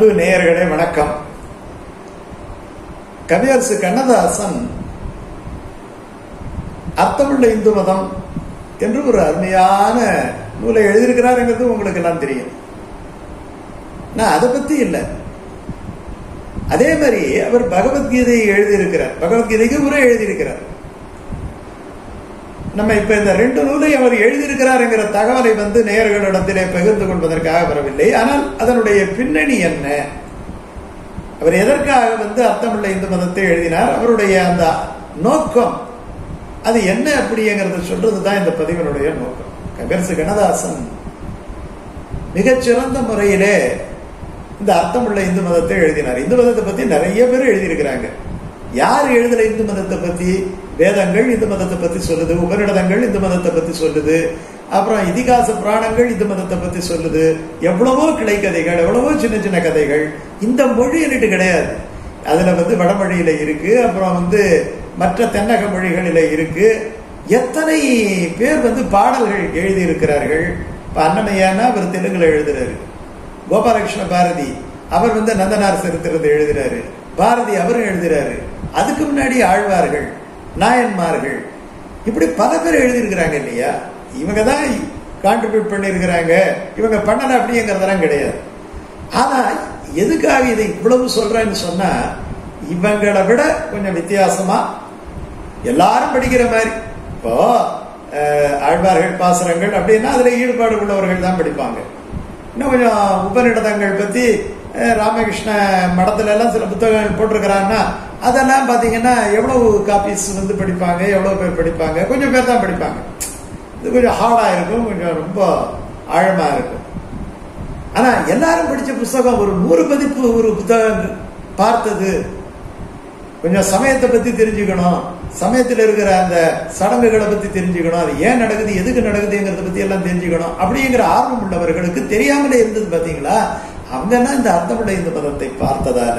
அன்பு நேயர்களே வணக்கம் கவியரசு கண்ணதாசன் அர்த்தமுள்ள இந்து மதம் என்று ஒரு அருமையான நூலை எழுதியிருக்கிறாருங்கிறது உங்களுக்கு எல்லாம் தெரியும் நான் அதை பத்தி இல்லை அதே மாதிரி அவர் பகவத்கீதையை எழுதியிருக்கிறார் பகவத்கீதைக்கு உரை எழுதியிருக்கிறார் நம்ம இப்ப இந்த ரெண்டு நூலை அவர் எழுதியிருக்கிறார் என்கிற தகவலை வந்து நேயர்களிடத்திலே பகிர்ந்து கொள்வதற்காக வரவில்லை ஆனால் அதனுடைய பின்னணி என்ன அவர் எதற்காக வந்து அர்த்தமுள்ள இந்து மதத்தை எழுதினார் அவருடைய அந்த நோக்கம் அது என்ன அப்படிங்கிறத சொல்றது தான் இந்த பதிவனுடைய நோக்கம் ககர்சு கண்ணதாசன் மிகச்சிறந்த முறையிலே இந்த அர்த்தமுள்ள இந்து மதத்தை எழுதினார் இந்து மதத்தை பத்தி நிறைய பேர் எழுதியிருக்கிறாங்க யார் எழுதல இந்து மதத்தை பத்தி வேதங்கள் இந்து மதத்தை பத்தி சொல்லுது உபரிடதங்கள் இந்து மதத்தை பத்தி சொல்லுது அப்புறம் இதிகாச புராணங்கள் இந்து மதத்தை பத்தி சொல்லுது எவ்வளவோ கிளை கதைகள் எவ்வளவோ சின்ன சின்ன கதைகள் இந்த மொழி என்னட்டு கிடையாது அதுல வந்து வடமொழியில இருக்கு அப்புறம் வந்து மற்ற தென்னக மொழிகளில இருக்கு எத்தனை பேர் வந்து பாடல்கள் எழுதி இருக்கிறார்கள் இப்ப அன்னமையானா அவர் தெலுங்குல எழுதுறாரு கோபாலகிருஷ்ண பாரதி அவர் வந்து நந்தனார் சரித்திரத்தை எழுதுறாரு பாரதி அவரும் எழுதுறாரு அதுக்கு முன்னாடி ஆழ்வார்கள் நாயன்மார்கள் இப்படி பல பேர் எழுதியிருக்கிறாங்க இல்லையா இவங்க தான் கான்ட்ரிபியூட் பண்ணியிருக்கிறாங்க இவங்க பண்ணல அப்படிங்கிறதெல்லாம் கிடையாது ஆனா எதுக்காக இதை இவ்வளவு சொல்றேன்னு சொன்னா இவங்களை விட கொஞ்சம் வித்தியாசமா எல்லாரும் படிக்கிற மாதிரி இப்போ ஆழ்வார்கள் பாசுரங்கள் அப்படின்னா அதுல ஈடுபாடு உள்ளவர்கள் தான் படிப்பாங்க இன்னும் கொஞ்சம் உபநிடதங்கள் பத்தி ராமகிருஷ்ண மடத்துல எல்லாம் சில புத்தகங்கள் போட்டிருக்கிறாங்கன்னா அதெல்லாம் பாத்தீங்கன்னா எவ்வளவு காப்பீஸ் வந்து படிப்பாங்க எவ்வளவு பேர் படிப்பாங்க கொஞ்சம் பேர் தான் படிப்பாங்க இது கொஞ்சம் ஹார்டா இருக்கும் கொஞ்சம் ரொம்ப ஆழமா இருக்கும் ஆனா எல்லாரும் படிச்ச புஸ்தகம் ஒரு நூறு பதிப்பு ஒரு புத்தகம் பார்த்தது கொஞ்சம் சமயத்தை பத்தி தெரிஞ்சுக்கணும் சமயத்தில் இருக்கிற அந்த சடங்குகளை பத்தி தெரிஞ்சுக்கணும் அது ஏன் நடக்குது எதுக்கு நடக்குதுங்கிறத பத்தி எல்லாம் தெரிஞ்சுக்கணும் அப்படிங்கிற ஆர்வம் உள்ளவர்களுக்கு தெரியாமலே இருந்தது பாத்தீங்களா அவங்கன்னா இந்த அர்த்தமுள்ள இந்த பதத்தை பார்த்ததால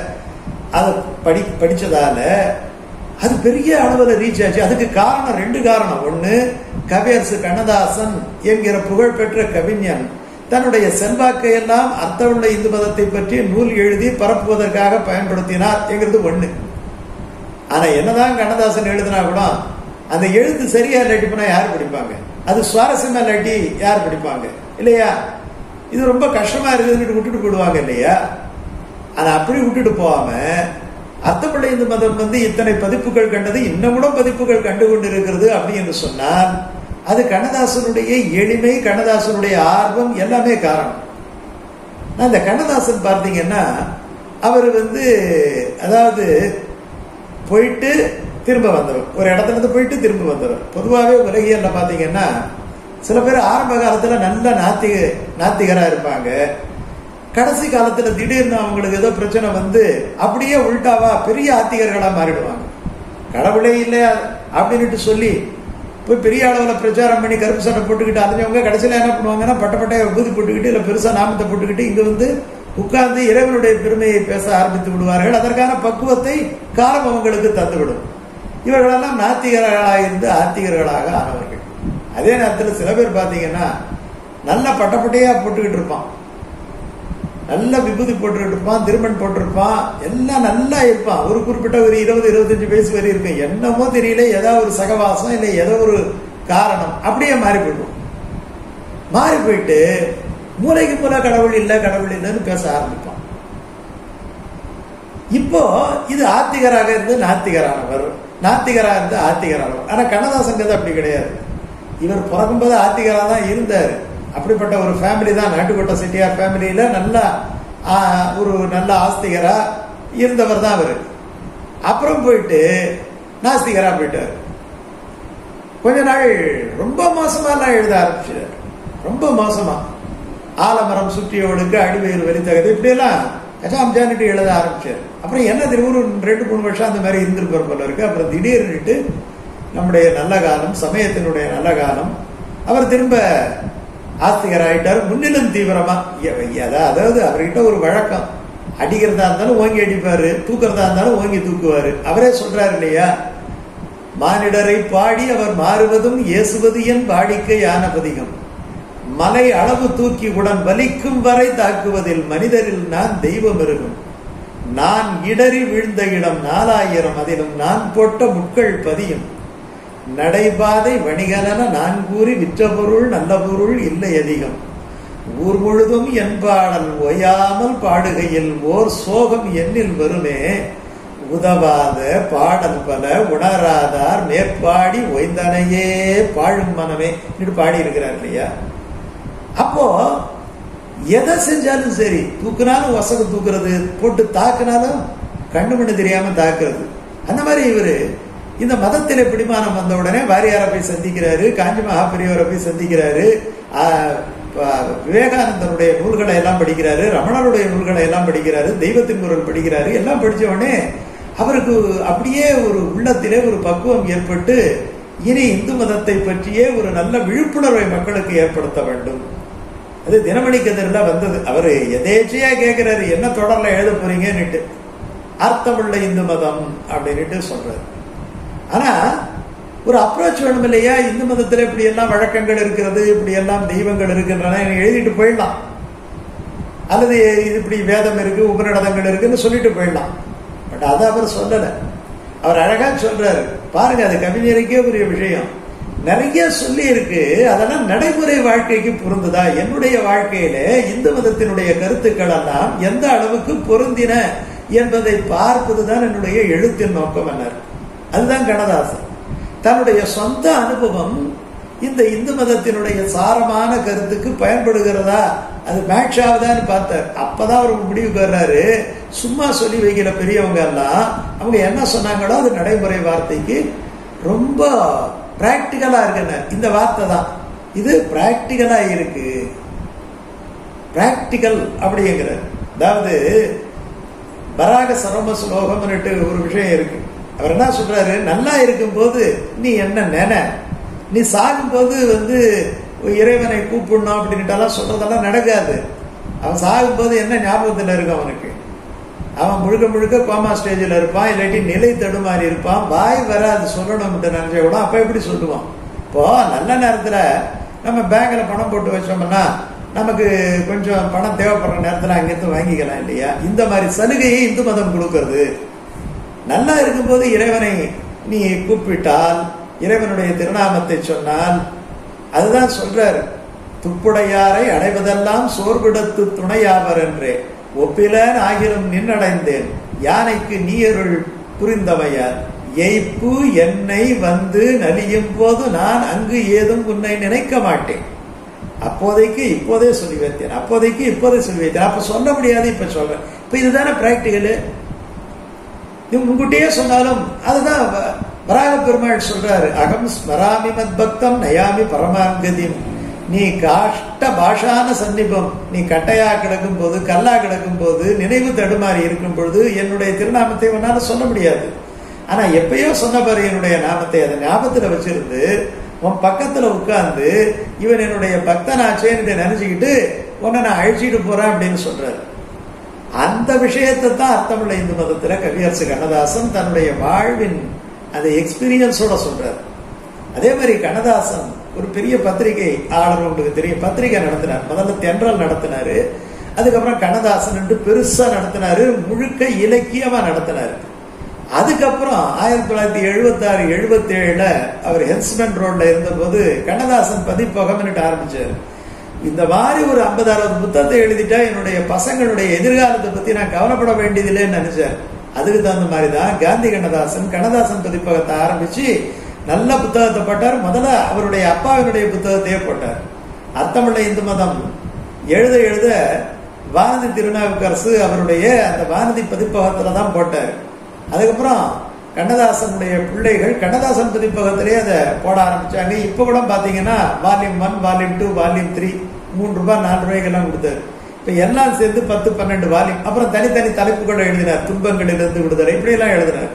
அதை படி படிச்சதால அது பெரிய அளவில் ரீச் ஆச்சு அதுக்கு காரணம் ரெண்டு காரணம் ஒண்ணு கவியரசு கண்ணதாசன் என்கிற புகழ்பெற்ற கவிஞன் தன்னுடைய செல்வாக்கை எல்லாம் அர்த்தமுள்ள இந்து மதத்தை பற்றி நூல் எழுதி பரப்புவதற்காக பயன்படுத்தினார் என்கிறது ஒண்ணு ஆனா என்னதான் கண்ணதாசன் எழுதினா கூட அந்த எழுத்து சரியா இல்லாட்டி போனா யார் படிப்பாங்க அது சுவாரஸ்யமா இல்லாட்டி யார் படிப்பாங்க இல்லையா இது ரொம்ப கஷ்டமா இருக்குதுன்னு விட்டுட்டு போடுவாங்க இல்லையா ஆனா அப்படி விட்டுட்டு போகாம அர்த்தமுள்ள இந்து மதம் வந்து இத்தனை பதிப்புகள் கண்டது இன்னும் கூட பதிப்புகள் கண்டு கொண்டு இருக்கிறது அப்படின்னு சொன்னால் அது கண்ணதாசனுடைய எளிமை கண்ணதாசனுடைய ஆர்வம் எல்லாமே காரணம் நான் இந்த கண்ணதாசன் பார்த்தீங்கன்னா அவர் வந்து அதாவது போயிட்டு திரும்ப வந்தவர் ஒரு இடத்துல இருந்து போயிட்டு திரும்ப வந்தவர் பொதுவாகவே உலகியல்ல பார்த்தீங்கன்னா சில பேர் ஆரம்ப காலத்துல நல்ல நாத்திக நாத்திகரா இருப்பாங்க கடைசி காலத்துல திடீர்னு அவங்களுக்கு ஏதோ பிரச்சனை வந்து அப்படியே உள்டாவா பெரிய ஆத்திகர்களா மாறிடுவாங்க கடவுளே இல்லை அப்படின்ட்டு சொல்லி போய் பெரிய அளவில் பிரச்சாரம் பண்ணி கருப்பு சட்டை போட்டுக்கிட்டு அலைஞ்சவங்க கடைசியில் என்ன பண்ணுவாங்கன்னா பட்ட பட்டைய விபூதி போட்டுக்கிட்டு இல்லை பெருசாக நாமத்தை போட்டுக்கிட்டு இங்கே வந்து உட்கார்ந்து இறைவனுடைய பெருமையை பேச ஆரம்பித்து விடுவார்கள் அதற்கான பக்குவத்தை காலம் அவங்களுக்கு தந்துவிடும் இவர்களெல்லாம் நாத்திகர்களாக இருந்து ஆத்திகர்களாக ஆனவர்கள் அதே நேரத்தில் சில பேர் பார்த்தீங்கன்னா நல்ல பட்டப்பட்டையா போட்டுக்கிட்டு இருப்பான் நல்ல விபூதி போட்டுக்கிட்டு இருப்பான் திருமண் போட்டிருப்பான் எல்லாம் நல்லா இருப்பான் ஒரு குறிப்பிட்ட ஒரு இருபது இருபத்தஞ்சு வயசு வரை இருக்கும் என்னமோ தெரியல ஏதாவது ஒரு சகவாசம் இல்லை ஏதோ ஒரு காரணம் அப்படியே மாறி போயிடும் மாறி போயிட்டு மூளைக்கு மூல கடவுள் இல்லை கடவுள் இல்லைன்னு பேச ஆரம்பிப்பான் இப்போ இது ஆத்திகராக இருந்து நாத்திகரானவர் நாத்திகராக இருந்து ஆத்திகரானவர் ஆனா கண்ணதாசன் கதை அப்படி கிடையாது இவர் பிறக்கும்போது ஆத்திகராக தான் இருந்தார் அப்படிப்பட்ட ஒரு ஃபேமிலி தான் நாட்டுக்கோட்டை செட்டியார் ஃபேமிலியில நல்லா ஒரு நல்ல ஆஸ்திகரா இருந்தவர் தான் அவர் அப்புறம் போயிட்டு நாஸ்திகரா போயிட்டார் கொஞ்ச நாள் ரொம்ப மோசமா எல்லாம் எழுத ஆரம்பிச்சார் ரொம்ப மோசமா ஆலமரம் சுற்றியவளுக்கு அடிவயிறு வெளித்தகது இப்படியெல்லாம் கஜாம் ஜானிட்டு எழுத ஆரம்பிச்சார் அப்புறம் என்ன தெரியும் ஒரு ரெண்டு மூணு வருஷம் அந்த மாதிரி இருந்திருப்பார் போல இருக்கு அப்புறம் திடீர்னுட்டு நம்முடைய நல்ல காலம் சமயத்தினுடைய நல்ல காலம் அவர் திரும்ப ஆஸ்திகர் ஆயிட்டார் முன்னிலும் தீவிரமா அதாவது அவர்கிட்ட ஒரு வழக்கம் அடிக்கிறதா இருந்தாலும் ஓங்கி அடிப்பாரு தூக்குறதா இருந்தாலும் ஓங்கி தூக்குவாரு அவரே சொல்றாரு இல்லையா மானிடரை பாடி அவர் மாறுவதும் ஏசுவது என் வாடிக்கை யானபதிகம் மலை அளவு தூக்கி உடன் வலிக்கும் வரை தாக்குவதில் மனிதரில் நான் தெய்வம் இருக்கும் நான் இடறி வீழ்ந்த இடம் நாலாயிரம் அதிலும் நான் போட்ட முட்கள் பதியும் நடைபாதை வணிகனென நான் கூறி விற்ற பொருள் நல்ல பொருள் இல்லை அதிகம் ஊர் முழுதும் என்பாடல் ஓயாமல் பாடுகையில் ஓர் சோகம் எண்ணில் வருமே உதவாத பாடல் பல உணராதார் மேற்பாடி ஒய்ந்தனையே பாழும் மனமே பாடி இருக்கிறார் இல்லையா அப்போ எதை செஞ்சாலும் சரி தூக்குனாலும் வசகு தூக்குறது போட்டு தாக்குனாலும் கண்ணு மண்ணு தெரியாம தாக்குறது அந்த மாதிரி இவரு இந்த மதத்திலே பிடிமானம் வந்த உடனே வாரியாரை போய் சந்திக்கிறாரு காஞ்சி மகாபெரியவரை போய் சந்திக்கிறாரு விவேகானந்தருடைய நூல்களை எல்லாம் படிக்கிறாரு ரமணருடைய நூல்களை எல்லாம் படிக்கிறாரு தெய்வத்தின் குரல் படிக்கிறாரு எல்லாம் படிச்ச உடனே அவருக்கு அப்படியே ஒரு உள்ளத்திலே ஒரு பக்குவம் ஏற்பட்டு இனி இந்து மதத்தை பற்றியே ஒரு நல்ல விழிப்புணர்வை மக்களுக்கு ஏற்படுத்த வேண்டும் அது தினமணி கதிரில வந்தது அவரு எதேச்சையா கேட்கிறாரு என்ன தொடர்ல எழுத போறீங்கன்னுட்டு அர்த்தமுள்ள இந்து மதம் அப்படின்னுட்டு சொல்றாரு ஆனா ஒரு அப்ரோச் வேணும் இல்லையா இந்து மதத்துல இப்படி எல்லாம் வழக்கங்கள் இருக்கிறது இப்படி எல்லாம் தெய்வங்கள் இருக்கின்றன எழுதிட்டு போயிடலாம் அல்லது இப்படி வேதம் இருக்கு உபநிடதங்கள் இருக்குன்னு சொல்லிட்டு போயிடலாம் பட் அதை அவர் சொல்லல அவர் அழகா சொல்றாரு பாருங்க அது கவிஞருக்கே ஒரு விஷயம் நிறைய சொல்லி இருக்கு அதெல்லாம் நடைமுறை வாழ்க்கைக்கு பொருந்துதா என்னுடைய வாழ்க்கையில இந்து மதத்தினுடைய கருத்துக்கள் எல்லாம் எந்த அளவுக்கு பொருந்தின என்பதை பார்ப்பதுதான் என்னுடைய எழுத்தின் நோக்கம் என்னார் அதுதான் கண்ணதாசன் தன்னுடைய சொந்த அனுபவம் இந்த இந்து மதத்தினுடைய சாரமான கருத்துக்கு பயன்படுகிறதா அது மேட்ச் ஆகுதான்னு பார்த்தார் அப்பதான் அவர் முடிவுக்கு வர்றாரு சும்மா சொல்லி வைக்கிற பெரியவங்க எல்லாம் அவங்க என்ன சொன்னாங்களோ அது நடைமுறை வார்த்தைக்கு ரொம்ப பிராக்டிக்கலா இருக்குன்னு இந்த வார்த்தை தான் இது பிராக்டிக்கலா இருக்கு பிராக்டிக்கல் அப்படிங்கிற அதாவது பராக சரம ஸ்லோகம்னுட்டு ஒரு விஷயம் இருக்கு அவர் என்ன சொல்றாரு நல்லா இருக்கும் போது நீ என்ன நின நீ சாகும் போது வந்து இறைவனை கூப்பிடணும் அப்படின்ட்டுலாம் சொல்றதெல்லாம் நடக்காது அவன் சாகும் போது என்ன ஞாபகத்தில் இருக்கும் அவனுக்கு அவன் முழுக்க முழுக்க கோமா ஸ்டேஜில் இருப்பான் இல்லாட்டி நிலை தடுமாறி இருப்பான் வாய் வர அது சொல்லணும்ட்டு நினைச்ச கூட அப்ப எப்படி சொல்லுவான் இப்போ நல்ல நேரத்துல நம்ம பேங்க்ல பணம் போட்டு வச்சோம்னா நமக்கு கொஞ்சம் பணம் தேவைப்படுற நேரத்தில் அங்கிருந்து வாங்கிக்கலாம் இல்லையா இந்த மாதிரி சலுகையை இந்து மதம் கொடுக்கறது நல்லா இருக்கும்போது இறைவனை நீ கூப்பிட்டால் இறைவனுடைய திருநாமத்தை சொன்னால் அதுதான் சொல்றாரு துப்புடையாரை அடைவதெல்லாம் சோர்விடத்து துணையாவர் என்றே ஒப்பிலன் ஆகிலும் நின்னடைந்தேன் யானைக்கு நீயருள் புரிந்தவையார் எய்ப்பு என்னை வந்து நலியும் போது நான் அங்கு ஏதும் உன்னை நினைக்க மாட்டேன் அப்போதைக்கு இப்போதே சொல்லி வைத்தேன் அப்போதைக்கு இப்போதே சொல்லி வைத்தேன் அப்ப சொல்ல முடியாது இப்ப சொல்றேன் இப்ப இதுதானே பிராக்டிகலு முன்கூட்டியே சொன்னாலும் அதுதான் வராக பெருமாள் சொல்றாரு அகம் ஸ்மராமி மத் பக்தம் நயாமி பரமாங்கதிம் நீ காஷ்ட பாஷான சன்னிபம் நீ கட்டையா கிடக்கும் போது கல்லா கிடக்கும் போது நினைவு தடுமாறி இருக்கும் பொழுது என்னுடைய திருநாமத்தை உன்னால சொல்ல முடியாது ஆனா எப்பயோ சொன்ன பாரு என்னுடைய நாமத்தை அதை ஞாபகத்துல வச்சிருந்து உன் பக்கத்துல உட்கார்ந்து இவன் என்னுடைய பக்தனாச்சேன்னு நினைச்சுக்கிட்டு உன்னை நான் அழிச்சிட்டு போறேன் அப்படின்னு சொல்றாரு அந்த விஷயத்தை தான் அர்த்தமுள்ள இந்து மதத்துல கவியரசு கண்ணதாசன் தன்னுடைய வாழ்வின் அந்த எக்ஸ்பீரியன்ஸோட சொல்றாரு அதே மாதிரி கண்ணதாசன் ஒரு பெரிய பத்திரிகை ஆளர் உங்களுக்கு தெரியும் பத்திரிகை நடத்தினார் முதல்ல தென்றல் நடத்தினாரு அதுக்கப்புறம் கண்ணதாசன் பெருசா நடத்தினாரு முழுக்க இலக்கியமா நடத்தினாரு அதுக்கப்புறம் ஆயிரத்தி தொள்ளாயிரத்தி எழுபத்தி ஆறு எழுபத்தி ஏழுல அவர் ஹெல்ஸ்மன் ரோட்ல இருந்தபோது கண்ணதாசன் பதிப்பகம்னுட்டு ஆரம்பிச்சாரு இந்த மாதிரி ஒரு ஐம்பது அறுபது புத்தகத்தை எழுதிட்டா என்னுடைய பசங்களுடைய எதிர்காலத்தை பத்தி நான் கவலைப்பட வேண்டியதில்லைன்னு நினைச்சேன் அதுக்கு தகுந்த மாதிரி தான் காந்தி கண்ணதாசன் கண்ணதாசன் பதிப்பகத்தை ஆரம்பிச்சு நல்ல புத்தகத்தை போட்டார் முதல்ல அவருடைய அப்பாவினுடைய புத்தகத்தையே போட்டார் அர்த்தமுள்ள இந்து மதம் எழுத எழுத வானதி திருநாவுக்கரசு அவருடைய அந்த வானதி பதிப்பகத்துல தான் போட்டார் அதுக்கப்புறம் கண்ணதாசனுடைய பிள்ளைகள் கண்ணதாசன் பதிப்பகத்திலே அதை போட ஆரம்பிச்சாங்க இப்ப கூட பாத்தீங்கன்னா volume one volume two volume three மூன்று ரூபாய் நாலு ரூபாய்க்கெல்லாம் கொடுத்தாரு இப்ப எல்லாம் சேர்ந்து பத்து பன்னெண்டு வால்யூம் அப்புறம் தனித்தனி தலைப்புகளை எழுதினார் துன்பங்களிலிருந்து விடுதலை இப்படி எல்லாம் எழுதினார்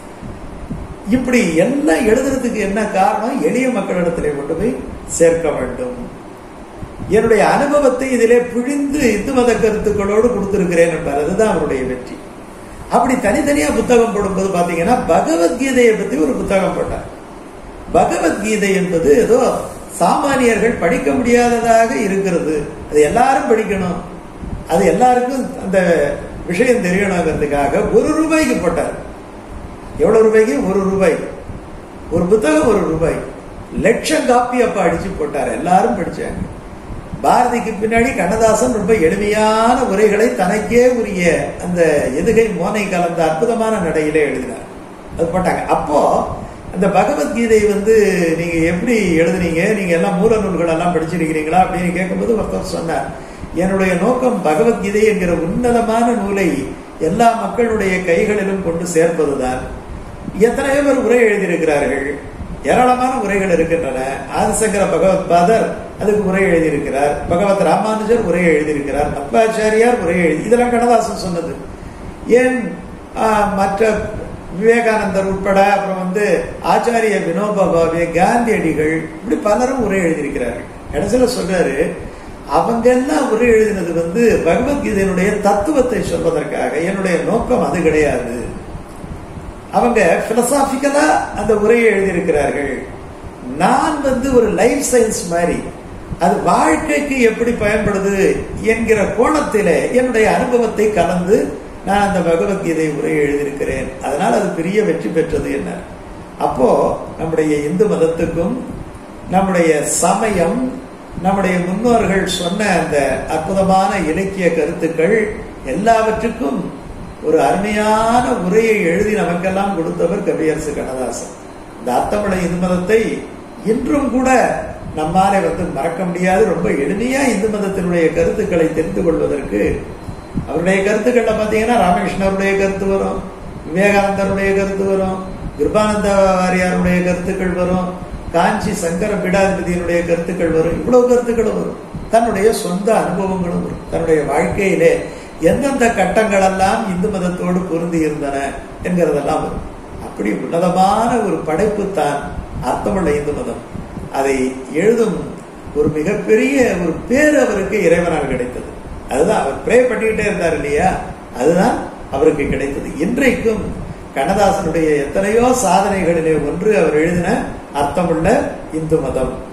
இப்படி எல்லாம் எழுதுறதுக்கு என்ன காரணம் எளிய மக்களிடத்திலே கொண்டு போய் சேர்க்க வேண்டும் என்னுடைய அனுபவத்தை இதிலே பிழிந்து இந்து மத கருத்துக்களோடு கொடுத்திருக்கிறேன் என்பார் அதுதான் அவருடைய வெற்றி அப்படி தனித்தனியா புத்தகம் போடும்போது பாத்தீங்கன்னா பகவத்கீதையை பத்தி ஒரு புத்தகம் போட்டார் பகவத்கீதை என்பது ஏதோ சாமானியர்கள் படிக்க முடியாததாக இருக்கிறது அது எல்லாரும் படிக்கணும் அது எல்லாருக்கும் அந்த விஷயம் தெரியணுங்கிறதுக்காக ஒரு ரூபாய்க்கு போட்டார் எவ்வளவு ரூபாய்க்கு ஒரு ரூபாய் ஒரு புத்தகம் ஒரு ரூபாய் லட்சம் காப்பி அப்ப அடிச்சு போட்டார் எல்லாரும் படிச்சாங்க பாரதிக்கு பின்னாடி கண்ணதாசன் ரொம்ப எளிமையான உரைகளை தனக்கே உரிய அந்த எதுகை மோனை கலந்த அற்புதமான நடையிலே எழுதினார் அது போட்டாங்க அப்போ அந்த பகவத்கீதை வந்து நீங்க எப்படி எழுதுனீங்க நீங்க எல்லாம் மூல நூல்கள் எல்லாம் படிச்சிருக்கிறீங்களா அப்படின்னு கேட்கும்போது ஒருத்தர் சொன்னார் என்னுடைய நோக்கம் பகவத்கீதை என்கிற உன்னதமான நூலை எல்லா மக்களுடைய கைகளிலும் கொண்டு சேர்ப்பதுதான் எத்தனையோ பேர் உரை எழுதியிருக்கிறார்கள் ஏராளமான உரைகள் இருக்கின்றன ஆதிசங்கர பகவத் பாதர் அதுக்கு உரை எழுதியிருக்கிறார் பகவத் ராமானுஜர் உரை எழுதியிருக்கிறார் மத்வாச்சாரியார் உரை எழுதி இதெல்லாம் கண்ணதாசன் சொன்னது ஏன் மற்ற விவேகானந்தர் உட்பட அப்புறம் வந்து ஆச்சாரிய வினோபா பாவே காந்தியடிகள் இப்படி பலரும் உரை எழுதியிருக்கிறார்கள் கடைசியில் சொல்றாரு அவங்க எல்லாம் உரை எழுதினது வந்து பகவத்கீதையினுடைய தத்துவத்தை சொல்வதற்காக என்னுடைய நோக்கம் அது கிடையாது அவங்க பிலசாபிக்கலா அந்த உரையை எழுதியிருக்கிறார்கள் நான் வந்து ஒரு லைஃப் சயின்ஸ் மாதிரி அது வாழ்க்கைக்கு எப்படி பயன்படுது என்கிற கோணத்திலே என்னுடைய அனுபவத்தை கலந்து நான் அந்த பகவத்கீதை உரையை எழுதியிருக்கிறேன் அதனால் அது பெரிய வெற்றி பெற்றது என்ன அப்போ நம்முடைய இந்து மதத்துக்கும் நம்முடைய சமயம் நம்முடைய முன்னோர்கள் சொன்ன அந்த அற்புதமான இலக்கிய கருத்துக்கள் எல்லாவற்றுக்கும் ஒரு அருமையான உரையை எழுதி நமக்கெல்லாம் கொடுத்தவர் கவியரசு கண்ணதாசன் இந்த அத்தமிழ இந்து மதத்தை இன்றும் கூட நம்மாலே வந்து மறக்க முடியாது ரொம்ப எளிமையா இந்து மதத்தினுடைய கருத்துக்களை தெரிந்து கொள்வதற்கு அவருடைய கருத்துக்கள்ல பாத்தீங்கன்னா ராமகிருஷ்ணருடைய கருத்து வரும் விவேகானந்தருடைய கருத்து வரும் கிருபானந்த வாரியாருடைய கருத்துக்கள் வரும் காஞ்சி சங்கர பீடாதிபதியினுடைய கருத்துக்கள் வரும் இவ்வளவு கருத்துக்களும் வரும் தன்னுடைய சொந்த அனுபவங்களும் வரும் தன்னுடைய வாழ்க்கையிலே எந்தெந்த கட்டங்கள் எல்லாம் இந்து மதத்தோடு பொருந்தி இருந்தன என்கிறதெல்லாம் வரும் அப்படி உன்னதமான ஒரு படைப்பு தான் அர்த்தமுள்ள இந்து மதம் அதை எழுதும் ஒரு மிகப்பெரிய ஒரு பேர் அவருக்கு இறைவனால் கிடைத்தது அதுதான் அவர் ப்ரே பண்ணிக்கிட்டே இருந்தார் இல்லையா அதுதான் அவருக்கு கிடைத்தது இன்றைக்கும் கண்ணதாசனுடைய எத்தனையோ சாதனைகளிலே ஒன்று அவர் எழுதின அர்த்தமுள்ள இந்து மதம்